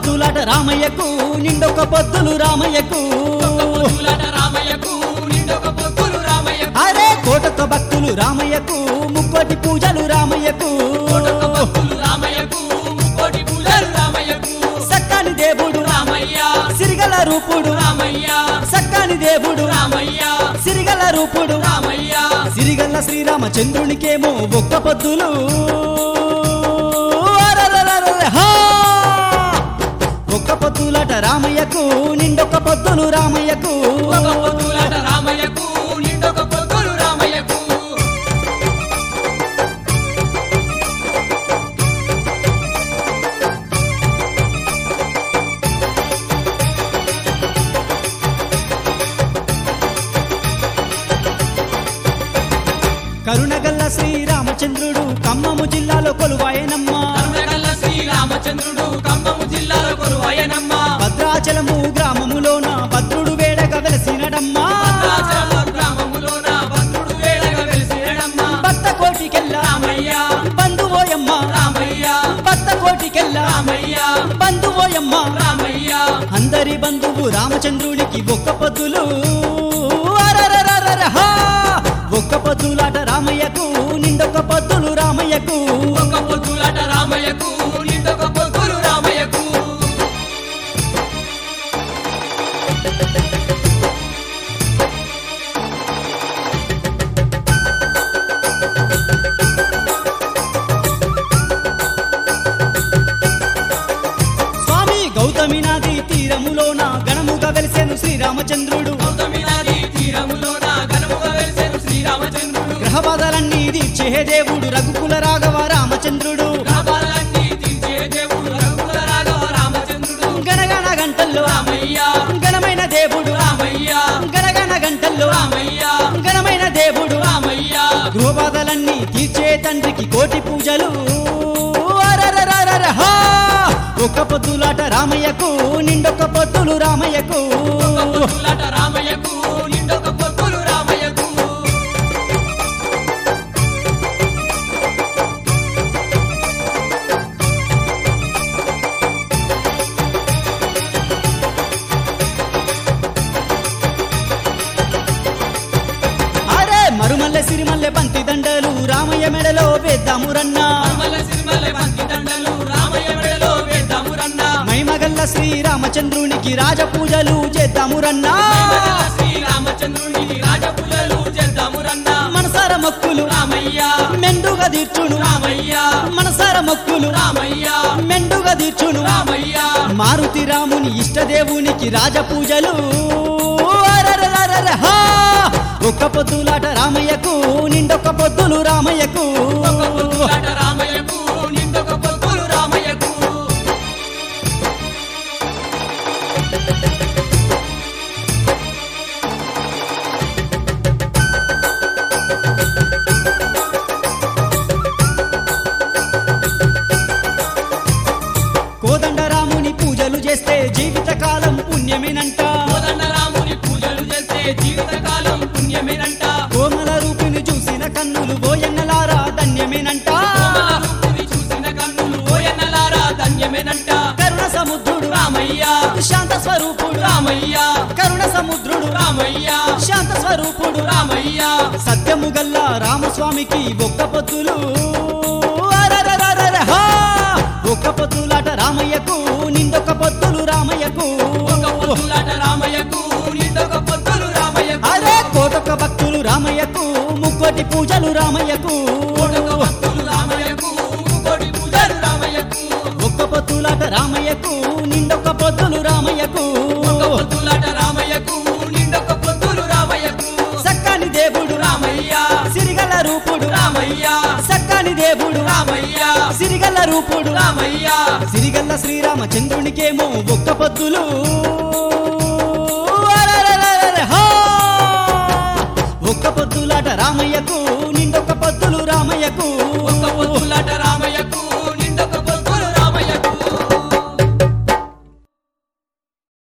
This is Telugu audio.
పొద్దులాట రామయ్యకు నిండొక పొద్దులు రామయ్యకు పొద్దులాట రామయ్యకు నిండొక పొద్దులు రామయ్యకు అరే కోటొక్క భక్తులు రామయ్యకు ముక్కోటి పూజలు రామయ్యకు కోటొక్క భక్తులు రామయ్యకు ముక్కోటి పూజలు రామయ్యకు సక్కాని దేవుడు రామయ్య సిరిగల రూపుడు రామయ్య సక్కాని దేవుడు రామయ్య సిరిగల రూపుడు రామయ్య సిరిగల్ల శ్రీరామచంద్రునికేమో ఒక్క పొద్దులు అరరరరర, హా! ఒక్క పొద్దులాట రామయ్యకు నిండొక్క పొద్దులు రామయ్యకు ఒక పొద్దులాట రామయ్యకు నిండొక పొద్దులు రామయ్యకు కరుణగల్ల శ్రీరామచంద్రుడు ఖమ్మము జిల్లాలో కొలువాయనమ్మ కరుణగల్ల శ్రీరామచంద్రుడు ఖమ్మము జిల్లాలో కొలువయనమ్మ భద్రాచలము గ్రామములోన భద్రుడు వేడగ వెలసినడమ్మా భద్రాచలం గ్రామములోన భద్రుడు వేళగా వెలిసినడమ్మ భక్త కోటికెల్ల రామయ్య బంధువోయమ్మ రామయ్య భక్త కోటికెల్ల రామయ్య బంధువోయమ్మ రామయ్య అందరి బంధువు రామచంద్రుడికి ఒక్క పొద్దులు అరరరరర, హా! ఒక్క పొద్దులాట రామయ్యకు నిండొక్క పొద్దులు రామయ్యకు ఒక పొద్దులాట రామయ్యకు నిండొక పొద్దులు రామయ్యకు స్వామి గౌతమి నది తీరములోన గణముగా వెలిసెను శ్రీరామచంద్రుడు గౌతమి నది తీరములోన ఘనముగా వెలిసెను శ్రీరామచంద్రుడు గ్రహ బాధలన్నీ తీర్చే దేవుడు రఘుకుల రాఘవ రామచంద్రుడు గ్రహాలన్నీ తీర్చే దేవుడు రఘుకుల రాఘవ రామచంద్రుడు గణగణ గంటల్లో రామయ్య గణమైన దేవుడు రామయ్య గణగణ గంటల్లో రామయ్య గణమైన దేవుడు రామయ్య గృహబాధలన్నీ తీర్చే తండ్రికి కోటి పూజలు అరరరరర, హా! ఒక్క పొద్దులాట రామయ్యకు నిండొక్క పొద్దులు రామయ్యకు ఒక పొద్దులాట రామయ్యకు నిండొక పొద్దులు రామయ్యకు అరే మరుమల్లె సిరిమల్లె బంతి దండలు రామయ్య మెడలో వేద్దాము రన్నా మమ్మల సిరిమల బంతి దండలు రామయ్య మెడలో వేద్దాము రన్నా మైమగల్ల శ్రీరామచంద్రునికి రాజపూజలు చేద్దాము రన్నా మైమగల శ్రీరామచంద్రునికి రాజపూజలు చేద్దాము రన్నా మనసార మొక్కులు రామయ్య మెండుగా తీర్చును రామయ్య మనసార మొక్కులు రామయ్య మెండుగా తీర్చును రామయ్య మారుతి రాముని ఇష్టదేవునికి రాజపూజలు అరరరరర, హా! ఒక్క పొద్దులాట రామయ్యకు నిండొక్క పొద్దులు రామయ్యకు ఒక పొద్దులాట రామయ్యకు నిండొక పొద్దులు రామయ్యకు కోదండరాముని పూజలు చేస్తే జీవితకాలం పుణ్యమేనంట కోదండ రాముని పూజలు చేస్తే జీవితకాలం పుణ్యమేనంట కోమల రూపిని చూసిన కన్నులు ఓయన్నలారా ధన్యమేనంట కోమల రూపుని చూసిన కన్నులు ఓయన్నలారా ధన్యమేనంట కరుణ సముద్రుడు రామయ్య శాంత స్వరూపుడు రామయ్య కరుణ సముద్రుడు రామయ్య శాంత స్వరూపుడు రామయ్య సత్యము గల్ల రామస్వామికి ఒక్క పొద్దులు అరరరరర, హా! ఒక్క పొద్దులాట రామయ్యకు నిండొక్క పొద్దులు రామయ్యకు ఒక పొద్దులాట రామయ్యకు నిండొక పొద్దులు రామయ్యకు అరే కోటొక్క భక్తులు రామయ్యకు ముక్కోటి పూజలు రామయ్యకు కోటొక భక్తులు రామయ్యకు కోటి పూజలు రామయ్యకు ఒక్క పొద్దులాట రామయ్యకు నిండొక్క పొద్దులు రామయ్యకు ఒక పొద్దులాట రామయ్యకు నిండొక పొద్దులు రామయ్యకు సక్కని దేవుడు రామయ్య సిరిగల రూపుడు రామయ్య సక్కని దేవుడు రామయ్య సిరిగల్ల రూపుడు రామయ్య సిరిగల్ల శ్రీరామచంద్రునికేమో ఒక్క పొద్దులు అరరరరర, హా! ఒక్క పొద్దులాట రామయ్యకు నిండొక్క పొద్దులు రామయ్యకు